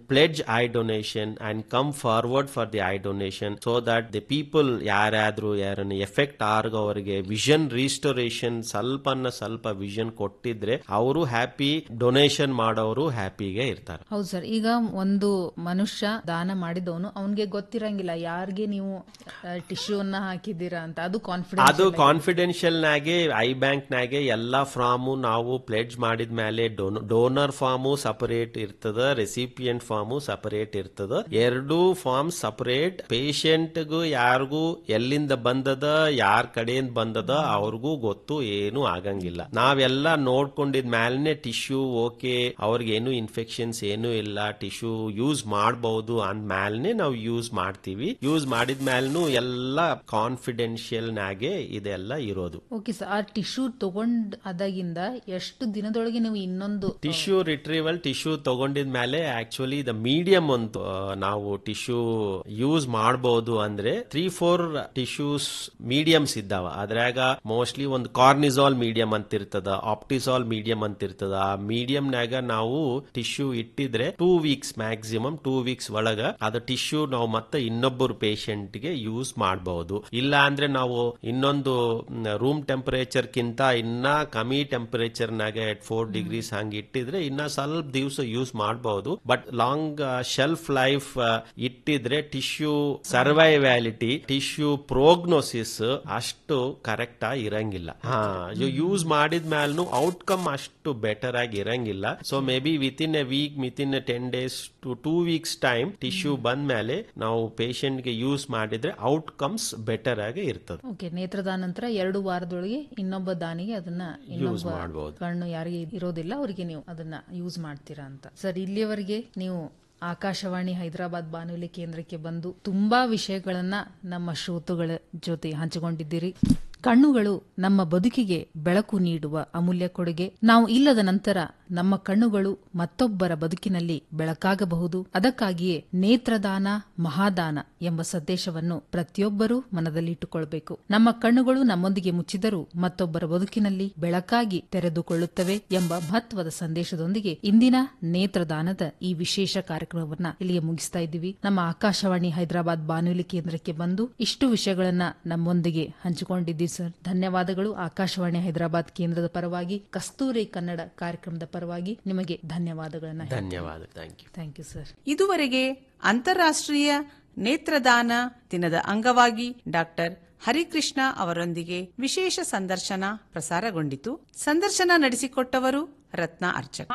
pledge eye donation and come forward for the eye donation so that the people ಯಾರಾದ್ರೂ ಯಾರನ್ನ effect ಆರ್ಗವರಿಗೆ vision restoration ಸ್ವಲ್ಪನ ಸ್ವಲ್ಪ vision ಕೊಟ್ಟಿದ್ರೆ ಅವರು ಹ್ಯಾಪಿ ಡೊನೇಷನ್ ಮಾಡೋರು ಹ್ಯಾಪಿಗೆ ಇರ್ತಾರೆ ಹೌದು ಸರ್ ಈಗ ಒಂದು ಮನುಷ್ಯ ದಾನ ಮಾಡಿದವನು ಅವನ್ಗೆ ಗೊತ್ತಿರಂಗಿಲ್ಲ ಯಾರಿಗೆ ನೀವು ಟಿಶ್ಯೂನ ಹಾಕಿದ್ದೀರಾ ಅಂತ ಅದು ಕಾನ್ಫಿಡೆನ್ಸ್ ಅದು ಕಾನ್ಫಿಡೆನ್ಷಿಯಲ್ ನಾಗೆ ಐ ಬ್ಯಾಂಕ್ ನಾಗೆ ಎಲ್ಲಾ ಫಾರ್ಮು ನಾವು ಪ್ಲೆಡ್ಜ್ ಮಾಡಿದ ಮೇಲೆ ಡೋನರ್ ಫಾರ್ಮು ಸಪರೇಟ್ ಇರ್ತದ ರೆಸಿಪಿಯಂಟ್ ಫಾರ್ಮು ಸಪರೇಟ್ ಇರ್ತದ ಎರಡು ಫಾರ್ಮ್ ಸಪರೇಟ್ ಪೇಷಂಟ್ಗೂ ಯಾರಿಗೂ ಎಲ್ಲಿಂದ ಬಂದದ ಯಾರ ಕಡೆಯಿಂದ ಬಂದದ ಅವ್ರಿಗೂ ಗೊತ್ತು ಏನು ಆಗಂಗಿಲ್ಲ ನಾವೆಲ್ಲ ನೋಡ್ಕೊಂಡಿದ್ ಮ್ಯಾಲನೆ ಟಿಶ್ಯೂ ಓಕೆ ಅವ್ರಿಗೇನು ಇನ್ಫೆಕ್ಷನ್ಸ್ ಏನು ಇಲ್ಲ ಟಿಶ್ಯೂ ಯೂಸ್ ಮಾಡಬಹುದು ಅಂದ ಮ್ಯಾಲನೆ ನಾವು ಯೂಸ್ ಮಾಡ್ತೀವಿ ಯೂಸ್ ಮಾಡಿದ ಮ್ಯಾಲನು ಎಲ್ಲ ಕಾನ್ಫಿಡೆನ್ಷಿಯಲ್ ನಾಗೆ ಇದೆಲ್ಲ ಇರೋದು ಓಕೆ ಸರ್ ಆ ಟಿಶ್ಯೂ ತಗೊಂಡ್ ಅದಾಗಿಂದ ಎಷ್ಟು ದಿನದೊಳಗೆ ನೀವು ಇನ್ನೊಂದು ಟಿಶ್ಯೂ ರಿಟ್ರೀವಲ್ ಟಿಶ್ಯೂ ತಗೊಂಡಿದ ಮೇಲೆ ಆಕ್ಚುಲಿ ದ ಮೀಡಿಯಂ ಒಂದು ಆ, ನಾವು ಟಿಶ್ಯೂ ಯೂಸ್ ಮಾಡಬಹುದು ಅಂದ್ರೆ ತ್ರೀ ಫೋರ್ ಟಿಶ್ಯೂಸ್ ಮೀಡಿಯಮ್ಸ್ ಇದ್ದಾವ ಅದ್ರಾಗ ಮೋಸ್ಟ್ಲಿ ಒಂದು ಕಾರ್ನಿಸಾಲ್ ಮೀಡಿಯಂ ಅಂತ ಇರ್ತದ ಆಪ್ಟಿಸಾಲ್ ಮೀಡಿಯಂ ಅಂತ ಇರ್ತದ ಆ ಮೀಡಿಯಂ ನಾಗ ನಾವು ಟಿಶ್ಯೂ ಇಟ್ಟಿದ್ರೆ two weeks maximum two weeks ಒಳಗ ಅದ ಟಿಶ್ಯೂ ನಾವು ಮತ್ತೆ ಇನ್ನೊಬ್ಬರು ಪೇಷಂಟ್ ಗೆ ಯೂಸ್ ಮಾಡಬಹುದು ಇಲ್ಲ ಅಂದ್ರೆ ನಾವು ಇನ್ನೊಂದು ರೂಮ್ ಟೆಂಪರೇಚರ್ ಕಿಂತ ಇನ್ನ ಕಮ್ಮಿ ಟೆಂಪರೇಚರ್ ನಾಗ ಫೋರ್ ಡಿಗ್ರೀಸ್ ಹಂಗೆ ಇಟ್ಟಿದ್ರೆ ಇನ್ನ ಸ್ವಲ್ಪ ದಿವಸ ಯೂಸ್ ಮಾಡಬಹುದು ಬಟ್ ಲಾಂಗ್ ಶೆಲ್ಫ್ ಲೈಫ್ ಇಟ್ಟಿದ್ರೆ ಟಿಶ್ಯೂ ಸರ್ವೈವ್ಯಾಲಿಟಿ ಟಿಶ್ಯೂ ಪ್ರೋಗ್ನೋಸಿಸ್ ಅಷ್ಟು ಕರೆಕ್ಟ್ ಆಗಿ ಇರಂಗಿಲ್ಲ ಹಾ ಯೂಸ್ ಮಾಡಿದ ಮ್ಯಾಲ್ನು ಔಟ್ಕಮ್ ಅಷ್ಟು ಬೆಟರ್ ಆಗಿ ಇರಂಗಿಲ್ಲ so maybe within a week within ten days to two weeks time tissue ಬಂದ ಮೇಲೆ ನಾವು patient ಗೆ ಯೂಸ್ ಮಾಡಿದ್ರೆ ಔಟ್ಕಮ್ಸ್ ಬೆಟರ್ ಆಗಿ ಇರ್ತದೆ ಓಕೆ ನೇತ್ರದಾನ ನಂತರ ಎರಡು ವಾರದೊಳಗೆ ಇನ್ನೊಬ್ಬ ದಾನಿಗೆ ಅದನ್ನ ಇನ್ನೊಬ್ಬ ಮಾಡ್ಬೋದು. ಕಣ್ಣು ಯಾರಿಗೆ ಇರೋದಿಲ್ಲ ಅವರಿಗೆ ನೀವು ಅದನ್ನ ಯೂಸ್ ಮಾಡ್ತೀರಾ ಅಂತ ಸರ್ ಇಲ್ಲಿಯವರೆಗೆ ನೀವು ಆಕಾಶವಾಣಿ ಹೈದರಾಬಾದ್ ಬಾನುಲಿ ಕೇಂದ್ರಕ್ಕೆ ಬಂದು ತುಂಬಾ ವಿಷಯಗಳನ್ನ ನಮ್ಮ ಶ್ರೋತೃಗಳ ಜೊತೆ ಹಂಚಿಕೊಂಡಿದ್ದೀರಿ ಕಣ್ಣುಗಳು ನಮ್ಮ ಬದುಕಿಗೆ ಬೆಳಕು ನೀಡುವ ಅಮೂಲ್ಯ ಕೊಡುಗೆ ನಾವು ಇಲ್ಲದ ನಂತರ ನಮ್ಮ ಕಣ್ಣುಗಳು ಮತ್ತೊಬ್ಬರ ಬದುಕಿನಲ್ಲಿ ಬೆಳಕಾಗಬಹುದು ಅದಕ್ಕಾಗಿಯೇ ನೇತ್ರದಾನ ಮಹಾದಾನ ಎಂಬ ಸಂದೇಶವನ್ನು ಪ್ರತಿಯೊಬ್ಬರೂ ಮನದಲ್ಲಿಟ್ಟುಕೊಳ್ಬೇಕು ನಮ್ಮ ಕಣ್ಣುಗಳು ನಮ್ಮೊಂದಿಗೆ ಮುಚ್ಚಿದರೂ ಮತ್ತೊಬ್ಬರ ಬದುಕಿನಲ್ಲಿ ಬೆಳಕಾಗಿ ತೆರೆದುಕೊಳ್ಳುತ್ತವೆ ಎಂಬ ಮಹತ್ವದ ಸಂದೇಶದೊಂದಿಗೆ ಇಂದಿನ ನೇತ್ರದಾನದ ಈ ವಿಶೇಷ ಕಾರ್ಯಕ್ರಮವನ್ನ ಇಲ್ಲಿಗೆ ಮುಗಿಸ್ತಾ ಇದ್ದೀವಿ ನಮ್ಮ ಆಕಾಶವಾಣಿ ಹೈದರಾಬಾದ್ ಬಾನುಲಿ ಕೇಂದ್ರಕ್ಕೆ ಬಂದು ಇಷ್ಟು ವಿಷಯಗಳನ್ನ ನಮ್ಮೊಂದಿಗೆ ಹಂಚಿಕೊಂಡಿದ್ದೀವಿ ಸರ್ ಧನ್ಯವಾದಗಳು ಆಕಾಶವಾಣಿ ಹೈದರಾಬಾದ್ ಕೇಂದ್ರದ ಪರವಾಗಿ ಕಸ್ತೂರಿ ಕನ್ನಡ ಕಾರ್ಯಕ್ರಮದ ಪರವಾಗಿ ನಿಮಗೆ ಧನ್ಯವಾದಗಳನ್ನ ಧನ್ಯವಾದ thank you thank you sir ಇದುವರೆಗೆ ಅಂತಾರಾಷ್ಟ್ರೀಯ ನೇತ್ರದಾನ ದಿನದ ಅಂಗವಾಗಿ ಡಾಕ್ಟರ್ ಹರಿಕೃಷ್ಣ ಅವರೊಂದಿಗೆ ವಿಶೇಷ ಸಂದರ್ಶನ ಪ್ರಸಾರಗೊಂಡಿತು ಸಂದರ್ಶನ ನಡೆಸಿಕೊಟ್ಟವರು ರತ್ನ ಅರ್ಚಕ್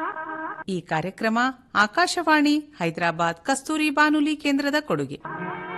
ಈ ಕಾರ್ಯಕ್ರಮ ಆಕಾಶವಾಣಿ ಹೈದರಾಬಾದ್ ಕಸ್ತೂರಿ ಬಾನುಲಿ ಕೇಂದ್ರದ ಕೊಡುಗೆ